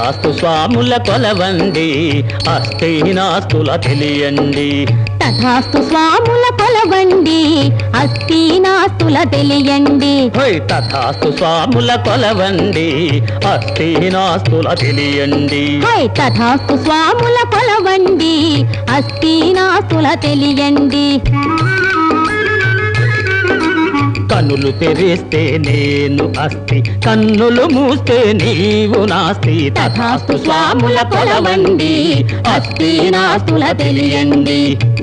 తథాస్తు స్వాముల కొలవండి అస్థినాస్తుల తెలియండి తథాస్తు స్వాముల కొలవండి అస్థినాస్తుల తెలియండి హోయ్ తథాస్తు స్వాముల కొలవండి అస్థినాస్తుల తెలియండి హై తథాస్తు స్వాముల కొలవండి అస్థినాస్తుల తెలియండి కన్నులు తెరిస్తే నేను అస్థి కన్నులు మూస్తే నీవు నాస్తి తథాస్తు స్వాముల కొలవండి అస్థినాస్తుల తెలియండి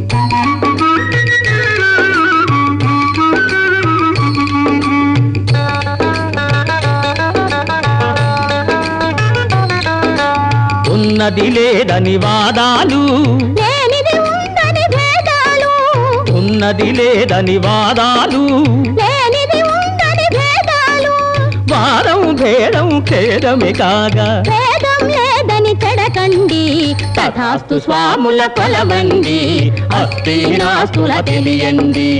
ఉన్నది లేదని వాదాలు లేనిది ఉందని భేదాలు ఉన్నది లేదని వాదాలు లేనిది ఉందని భేదాలు వారం భేదం ఖేదమే కాగా భేదం లేదని చెడకండి తథాస్తు స్వాముల కొలవండి అస్థినాస్తుల తెలియండి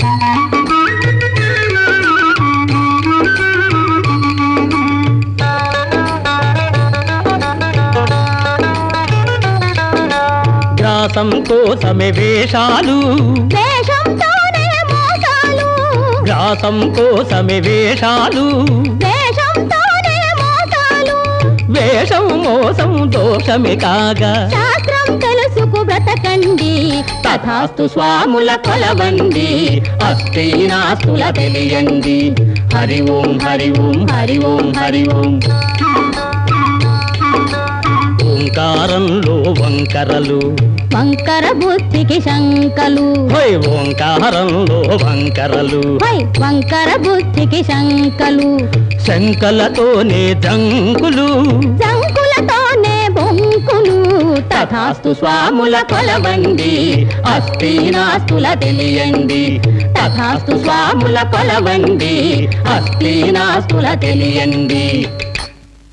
గ్రాసం కోసమే వేషాలు వేషంతోనే మోసాలు గ్రాసం కోసమే వేషాలు వేషంతోనే మోసాలు వేషం మోసం దోషమే కాగా శాస్త్రం తెలుసుకు బ్రతకండి తథాస్తు స్వాముల కొలవండి అస్థినాస్తుల తెలియండి హరి ఓం హరి ఓం హరి ఓం హరి ఓం ఓంకారంలో వంకరలు వంకర బుద్ధికి శంకలు హోయ్ ఓంకారంలో వంకరలు హై వంకర బుద్ధికి శంకలు శంకలతోనే జంకులు శంకులతోనే బొంకులు తథాస్తు స్వాముల కొలవండి అస్థినాస్తుల తెలియండి తథాస్తు స్వాముల కొలవండి అస్థినాస్తుల తెలియండి